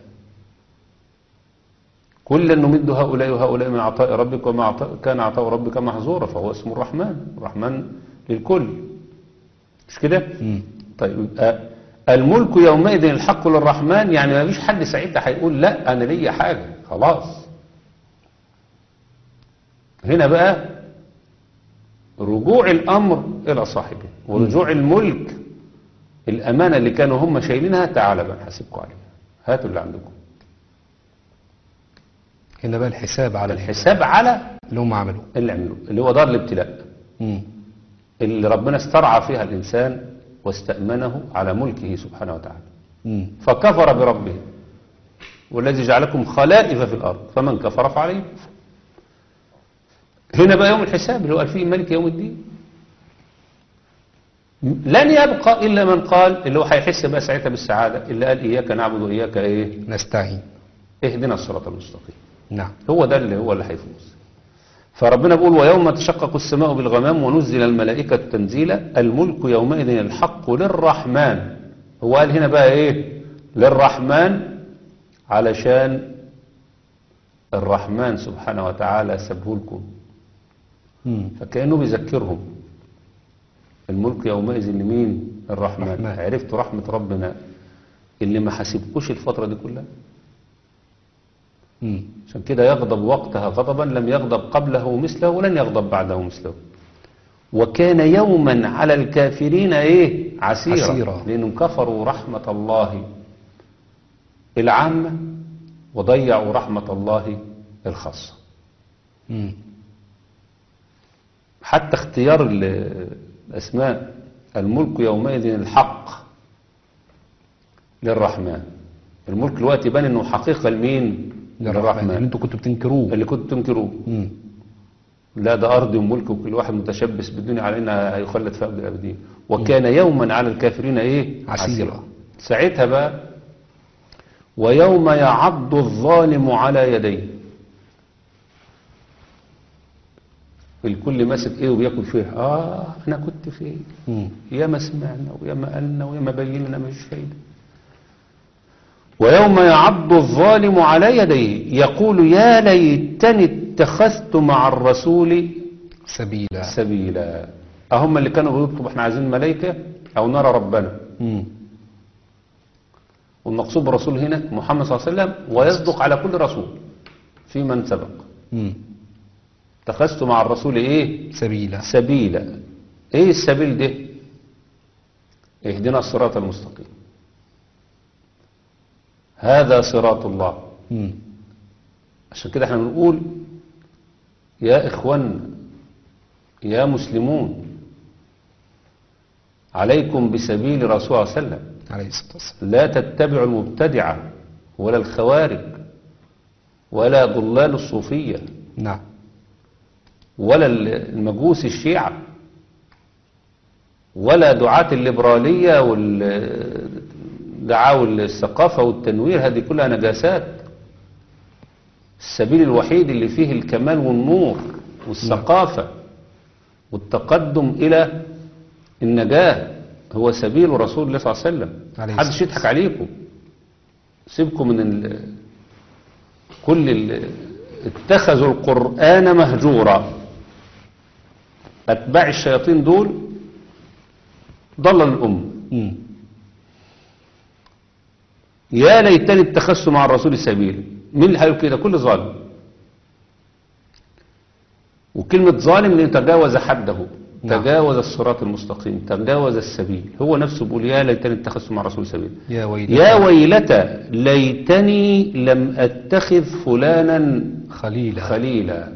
كلا نمد هؤلاء وهؤلاء من عطاء ربك وما عطاء كان عطاء ربك محظورا فهو اسمه الرحمن الرحمن للكل مش كده مم. طيب يبقى الملك يومئذ الحق للرحمن يعني ما فيش حد ساعتها هيقول لا انا ليا حاجه خلاص هنا بقى رجوع الامر الى صاحبه ورجوع الملك الامانه اللي كانوا هم شايلينها تعالى بقى نحاسبكم عليها هاتوا اللي عندكم هنا بقى الحساب على الحساب على اللي هم عملوه اللي عملوه اللي هو دار الابتلاء مم. اللي ربنا استرعى فيها الانسان واستأمنه على ملكه سبحانه وتعالى مم. فكفر بربه والذي جعلكم خلائف في الأرض فمن كفر فعليه كفر. هنا بقى يوم الحساب اللي هو قال فيه ملك يوم الدين لن يبقى إلا من قال اللي هو هيحس بقى ساعتها بالسعادة اللي قال إياك نعبد وإياك إيه نستعين اهدنا الصراط المستقيم نعم هو ده اللي هو اللي هيفوز فربنا بيقول ويوم تشقق السماء بالغمام ونزل الملائكة تنزيلا الملك يومئذ الحق للرحمن هو قال هنا بقى ايه للرحمن علشان الرحمن سبحانه وتعالى سبه لكم مم. فكأنه بيذكرهم الملك يومئذ لمين الرحمن الرحمن. عرفتوا رحمة ربنا اللي ما حسبكوش الفترة دي كلها مم. عشان كده يغضب وقتها غضبا لم يغضب قبله مثله ولن يغضب بعده مثله وكان يوما على الكافرين ايه عسيرا, عسيرا. لانهم كفروا رحمة الله العامة وضيعوا رحمة الله الخاصة مم. حتى اختيار ال- الاسماء الملك يومئذ الحق للرحمن الملك دلوقتي يبان انه حقيقة لمين للرحمن اللي انتوا كنتوا بتنكروه اللي كنتوا تنكروه مم. لا ده أرض وملك وكل واحد متشبث بالدنيا علينا هيخلد في أبد الأبدين وكان يوما على الكافرين إيه عسيرا. ساعتها بقى ويوم يعض الظالم على يديه الكل ماسك ايه وبياكل فيه اه انا كنت فين مم. يا ما سمعنا ويا ما قالنا ويا ما بينا مش فايده ويوم يعض الظالم على يديه يقول يا ليتني اتخذت مع الرسول سبيلا سبيلا أهم اللي كانوا بيطلبوا احنا عايزين ملائكة أو نرى ربنا مم. والمقصود بالرسول هنا محمد صلى الله عليه وسلم ويصدق على كل رسول في من سبق مم. اتخذت مع الرسول ايه سبيلا سبيلا ايه السبيل ده اهدنا الصراط المستقيم هذا صراط الله مم. عشان كده احنا بنقول يا اخوانا يا مسلمون عليكم بسبيل رسول الله صلى الله عليه وسلم عليه الصلاة والسلام لا تتبعوا المبتدعة ولا الخوارج ولا ضلال الصوفية نعم ولا المجوس الشيعة ولا دعاة الليبرالية والدعاوى الثقافة والتنوير هذه كلها نجاسات السبيل الوحيد اللي فيه الكمال والنور والثقافة والتقدم إلى النجاة هو سبيل رسول الله صلى الله عليه وسلم عليه محدش الصلاة يضحك عليكم سيبكم من ال... كل ال... اتخذوا القرآن مهجورا أتباع الشياطين دول ضل الأمة مم. يا ليتني اتخذت مع الرسول سبيلا مين اللي هيقول كده كل ظالم وكلمة ظالم اللي تجاوز حده نعم. تجاوز الصراط المستقيم تجاوز السبيل هو نفسه بيقول يا ليتني اتخذت مع الرسول سبيل يا ويلي يا ويلتى ليتني لم اتخذ فلانا خليلا خليلا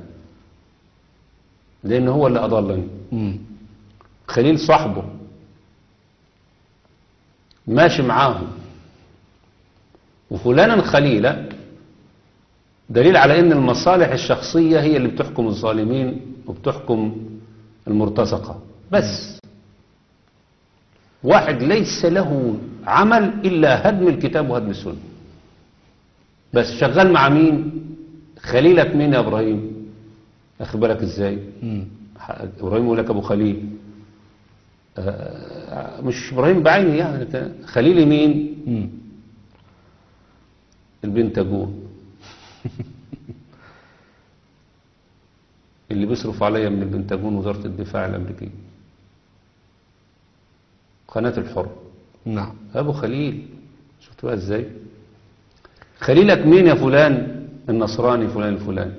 لان هو اللي اضلني مم. خليل صاحبه ماشي معاهم وفلانا خليلا دليل على ان المصالح الشخصية هي اللي بتحكم الظالمين وبتحكم المرتزقة بس واحد ليس له عمل الا هدم الكتاب وهدم السنة بس شغال مع مين خليلك مين يا ابراهيم اخد بالك ازاي مم. ابراهيم يقول لك ابو خليل آه، مش ابراهيم بعينه يعني كان- خليل مين مم. البنتاجون اللي بيصرف عليا من البنتاجون وزارة الدفاع الأمريكية قناة الحر نعم أبو خليل شفت بقى إزاي خليلك مين يا فلان النصراني فلان الفلاني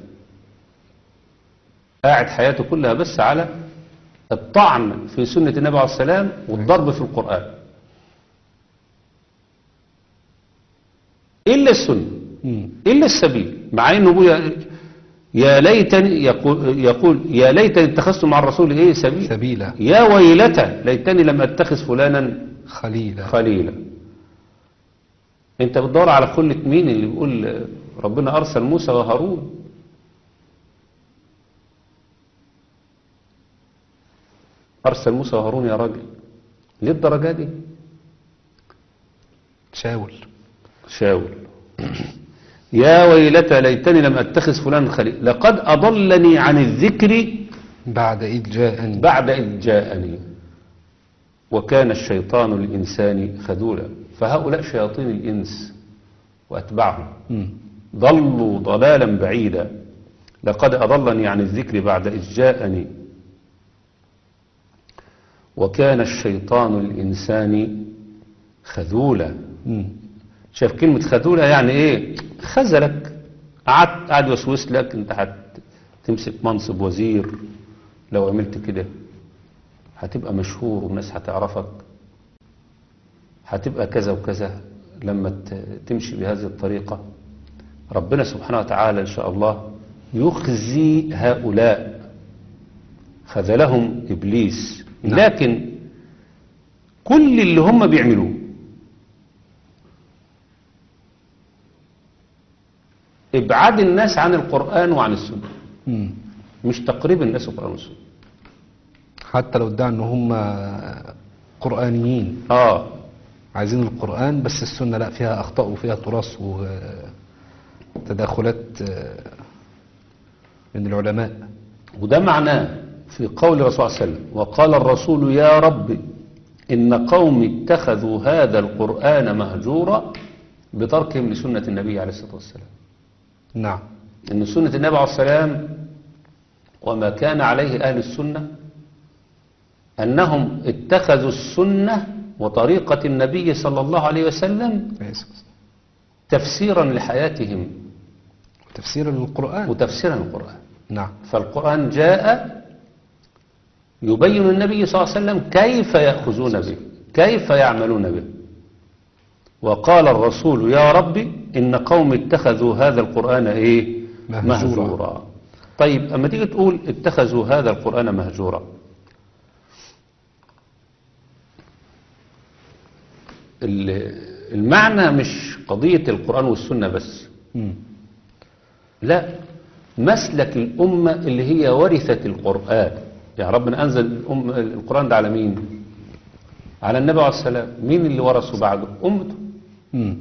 قاعد حياته كلها بس على الطعن في سنة النبي عليه السلام والضرب في القرآن إلا السنة مم. إلا السبيل مع إنه بيقول يا- يا ليتني يقول, يقول يا ليتني اتخذت مع الرسول إيه سبيل سبيلا يا ويلتى ليتني لم أتخذ فلانا خليلا خليلا انت بتدور على خلة مين اللي بيقول ربنا ارسل موسى وهارون ارسل موسى وهارون يا راجل ليه الدرجة دي شاول شاول يا ويلتى ليتني لم اتخذ فلان خليل لقد اضلني عن الذكر بعد إذ جاءني بعد إذ جاءني وكان الشيطان للإنسان خذولا فهؤلاء شياطين الإنس وأتباعهم مم. ضلوا ضلالا بعيدا لقد أضلني عن الذكر بعد إذ جاءني وكان الشيطان للإنسان خذولا مم. شايف كلمة خذولة يعني ايه خذلك قعدت قاعد يوسوس لك انت هتمسك منصب وزير لو عملت كده هتبقى مشهور والناس هتعرفك هتبقى كذا وكذا لما ت- تمشي بهذه الطريقة ربنا سبحانه وتعالى إن شاء الله يخزي هؤلاء خذلهم إبليس نعم. لكن كل اللي هم بيعملوه إبعاد الناس عن القرآن وعن السنة مم. مش تقريب الناس القرآن والسنة حتى لو ادعوا ان هم قرآنيين آه عايزين القرآن بس السنة لا فيها أخطاء وفيها تراث وتداخلات آه، من العلماء وده معناه في قول الرسول صلى الله عليه وسلم وقال الرسول يا رب إن قوم اتخذوا هذا القرآن مهجورا بتركهم لسنة النبي عليه الصلاة والسلام نعم إن سنة النبي عليه السلام وما كان عليه أهل السنة أنهم اتخذوا السنة وطريقة النبي صلى الله عليه وسلم تفسيرا لحياتهم تفسير للقرآن وتفسيرا للقرآن نعم فالقرآن جاء يبين النبي صلى الله عليه وسلم كيف يأخذون به كيف يعملون به وقال الرسول يا ربي إن قوم اتخذوا هذا القرآن إيه مهجورا. مهجورا طيب أما تيجي تقول اتخذوا هذا القرآن مهجورا ال- المعنى مش قضية القرآن والسنة بس مم. لا مسلك الأمة اللي هي ورثت القرآن يعني ربنا أنزل الأم القرآن ده على مين على النبي عليه السلام مين اللي ورثه بعده أمته مم.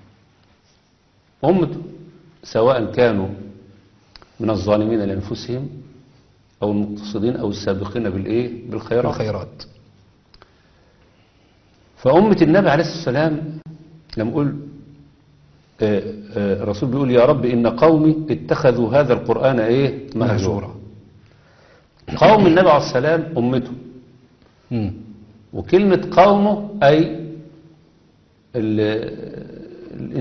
أمته سواء كانوا من الظالمين لأنفسهم أو المقتصدين أو السابقين بالإيه بالخيرات الخيرات فأمة النبي عليه الصلاة والسلام لما يقول آه، آه، الرسول بيقول يا رب إن قومي اتخذوا هذا القرآن إيه مهجورا مهجورة قوم النبي عليه السلام أمته مم. وكلمة قومه أي ال-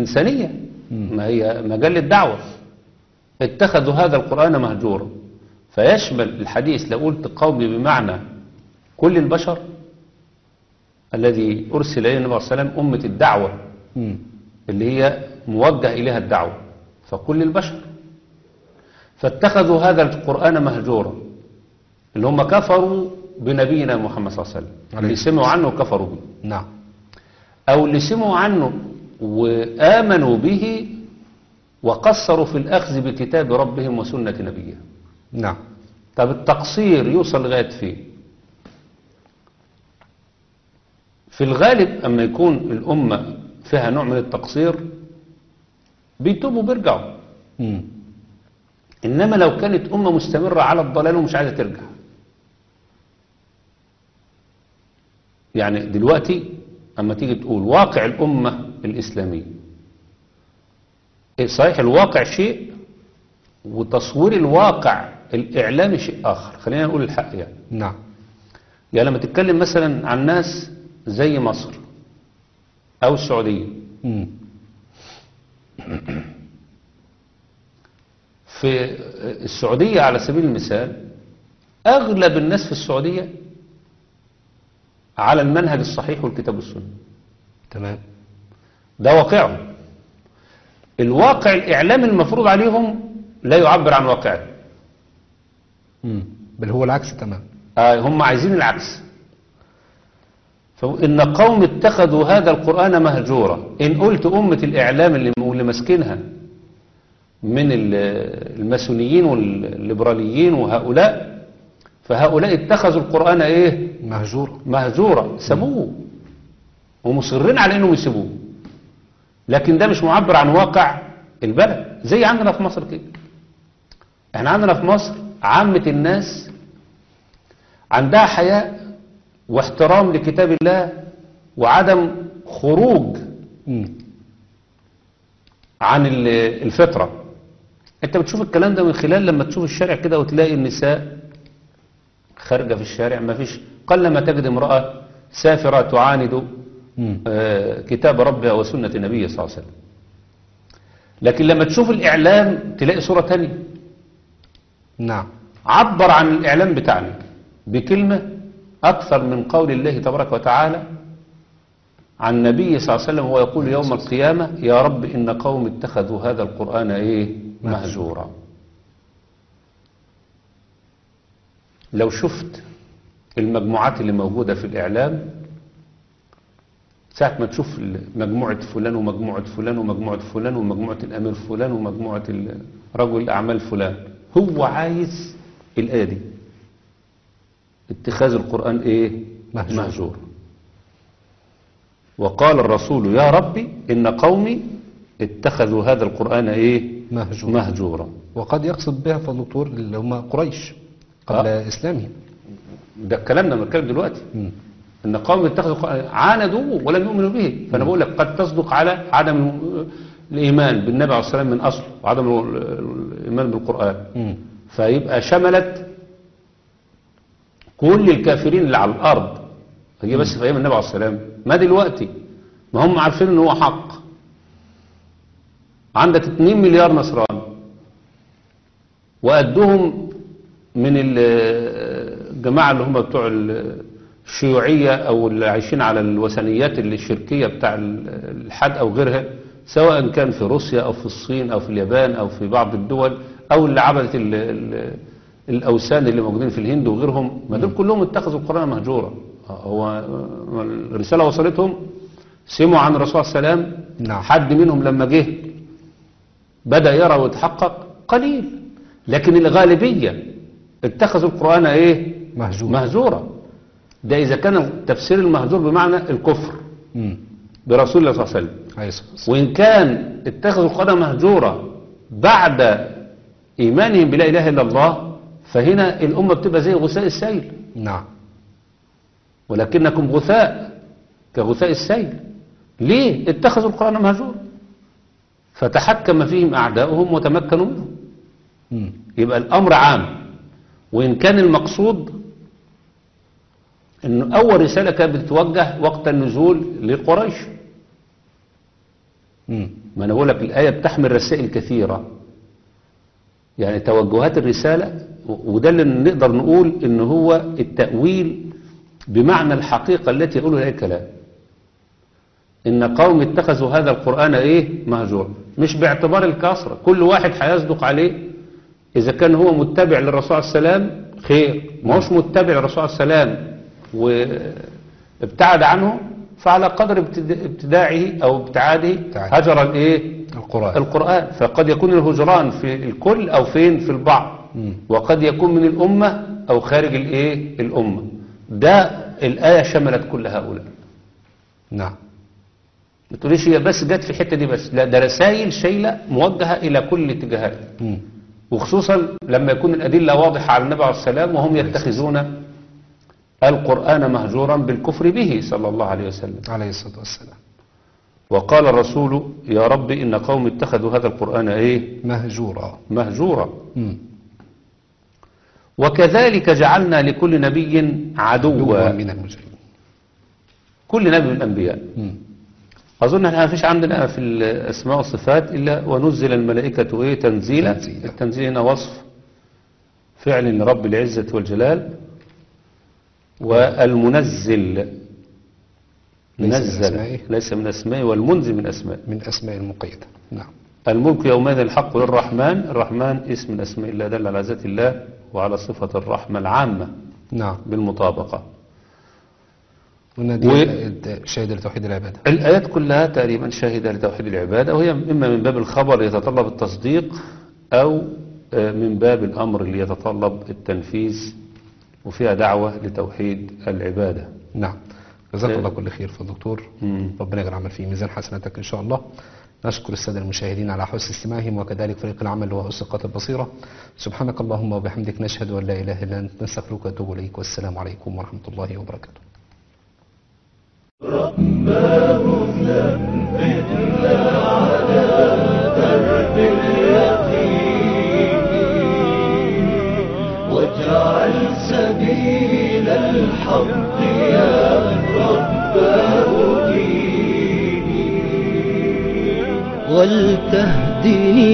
الإنسانية مم. ما هي مجال الدعوة اتخذوا هذا القرآن مهجورا فيشمل الحديث لو قلت قومي بمعنى كل البشر الذي أرسل إليه النبي صلى الله عليه وسلم أمة الدعوة مم. اللي هي موجه إليها الدعوة فكل البشر فاتخذوا هذا القرآن مهجورا اللي هم كفروا بنبينا محمد صلى الله عليه وسلم عليه اللي سمعوا عنه وكفروا به نعم أو اللي سمعوا عنه وآمنوا به وقصروا في الأخذ بكتاب ربهم وسنة نبيهم نعم طب التقصير يوصل لغاية فين في الغالب أما يكون الأمة فيها نوع من التقصير بيتوبوا بيرجعوا مم. إنما لو كانت أمة مستمرة على الضلال ومش عايزة ترجع يعني دلوقتي أما تيجي تقول واقع الأمة الإسلامية إيه صحيح الواقع شيء وتصوير الواقع الإعلامي شيء آخر خلينا نقول الحق يعني نعم يعني لما تتكلم مثلا عن ناس زي مصر أو السعودية مم. في السعودية على سبيل المثال أغلب الناس في السعودية على المنهج الصحيح والكتاب والسنة تمام ده واقعهم الواقع الإعلامي المفروض عليهم لا يعبر عن واقعه مم. بل هو العكس تمام آه هم عايزين العكس فإن قوم اتخذوا هذا القرآن مهجورا إن قلت أمة الإعلام اللي اللي ماسكينها من ال- الماسونيين والليبراليين وهؤلاء فهؤلاء اتخذوا القرآن إيه مهجور مهجورا سابوه ومصرين على انهم يسيبوه لكن ده مش معبر عن واقع البلد زي عندنا في مصر كده احنا عندنا في مصر عامة الناس عندها حياء واحترام لكتاب الله وعدم خروج مم. عن ال- الفطرة انت بتشوف الكلام ده من خلال لما تشوف الشارع كده وتلاقي النساء خارجة في الشارع ما فيش قلما تجد امرأة سافرة تعاند مم. آه، كتاب ربها وسنة النبي صلى الله عليه وسلم لكن لما تشوف الإعلام تلاقي صورة تانية نعم عبر عن الإعلام بتاعنا بكلمة أكثر من قول الله تبارك وتعالى عن النبي صلى الله عليه وسلم وهو يقول يوم القيامة يا رب إن قوم اتخذوا هذا القرآن إيه مهجورا لو شفت المجموعات اللي موجودة في الإعلام ساعة ما تشوف مجموعة فلان ومجموعة فلان ومجموعة فلان ومجموعة الأمير فلان ومجموعة ال- رجل الأعمال فلان هو عايز الآية دي اتخاذ القرآن إيه مهجور. مهجور وقال الرسول يا ربي إن قومي اتخذوا هذا القرآن إيه مهجور مهجورا وقد يقصد بها فالدكتور اللي هم قريش قبل إسلامهم ده الكلام ده بنتكلم دلوقتي مم. ان قوم اتخذوا القرآن- عاندوه ولم يؤمنوا به فانا بقول لك قد تصدق على عدم الايمان بالنبي عليه الصلاه والسلام من اصله وعدم ال- ال- الايمان بالقران مم. فيبقى شملت كل الكافرين اللي على الارض هي بس في ايام النبي عليه الصلاه والسلام ما دلوقتي ما هم عارفين ان هو حق عندك 2 مليار نصراني وقدهم من ال- الجماعة اللي هم بتوع ال- الشيوعية أو اللي عايشين على الوثنيات اللي الشركية بتاع ال- الحد أو غيرها سواء كان في روسيا أو في الصين أو في اليابان أو في بعض الدول أو اللي عبدت ال- ال- الأوثان اللي موجودين في الهند وغيرهم ما دول كلهم اتخذوا القرآن مهجورا هو الرسالة وصلتهم سمعوا عن الرسول صلى الله عليه وسلم نعم. حد منهم لما جه بدأ يرى ويتحقق قليل لكن الغالبية اتخذوا القرآن ايه مهجور مهجورا ده إذا كان التفسير المهجور بمعنى الكفر مم. برسول الله صلى الله عليه وسلم عليه الصلاة والسلام. وإن كان اتخذوا القرآن مهجورا بعد إيمانهم بلا إله إلا الله فهنا الأمة بتبقى زي غثاء السيل نعم ولكنكم غثاء كغثاء السيل ليه اتخذوا القرآن مهجورا فتحكم فيهم أعداؤهم وتمكنوا منهم مم. يبقى الأمر عام وإن كان المقصود أن أول رسالة كانت بتتوجه وقت النزول لقريش مم. ما أنا بقول لك الآية بتحمل رسائل كثيرة يعني توجهات الرسالة و- وده اللي نقدر نقول ان هو التأويل بمعنى الحقيقة التي يقولها هي الكلام ان قوم اتخذوا هذا القرآن ايه مهجور مش باعتبار الكثرة كل واحد هيصدق عليه اذا كان هو متبع للرسول عليه السلام خير ما هوش متبع للرسول عليه السلام وابتعد عنه فعلى قدر ابتد- ابتداعه او ابتعاده ابتعاد. هجر الايه القرآن القرآن فقد يكون الهجران في الكل أو فين في البعض مم. وقد يكون من الأمة أو خارج الإيه الأمة ده الآية شملت كل هؤلاء نعم ما تقوليش هي بس جت في الحتة دي بس لا ده رسائل شايلة موجهة إلى كل الاتجاهات مم. وخصوصا لما يكون الأدلة واضحة على النبي عليه السلام وهم يتخذون القرآن مهجورا بالكفر به صلى الله عليه وسلم عليه الصلاة والسلام وقال الرسول يا رب إن قوم اتخذوا هذا القرآن إيه مهجورا مهجورا مم. وكذلك جعلنا لكل نبي عدوا عدوا من المجرمين كل نبي من الأنبياء مم. أظن احنا ما فيش عندنا في الأسماء والصفات إلا ونزل الملائكة إيه تنزيلا تنزيلا. التنزيل هنا وصف فعل لرب العزة والجلال والمنزل ليس من نزل أسمائه. ليس من أسمائه والمنزل من أسمائه من أسماء المقيدة نعم الملك يومئذ الحق للرحمن الرحمن اسم من أسماء الله دل على ذات الله وعلى صفة الرحمة العامة نعم بالمطابقة قلنا دي و- الآيات شاهدة لتوحيد العبادة الآيات كلها تقريبا شاهدة لتوحيد العبادة وهي إما من باب الخبر يتطلب التصديق أو آه، من باب الأمر اللي يتطلب التنفيذ وفيها دعوة لتوحيد العبادة نعم جزاك آه. الله كل خير في الدكتور مم. ربنا يجعل العمل في ميزان حسناتك إن شاء الله نشكر السادة المشاهدين على حسن استماعهم وكذلك فريق العمل وأسقاط البصيرة سبحانك اللهم وبحمدك نشهد أن لا إله إلا أنت نستغفرك ونتوب إليك والسلام عليكم ورحمة الله وبركاته واجعل سبيل الحق يا رباه ديني ولتهدني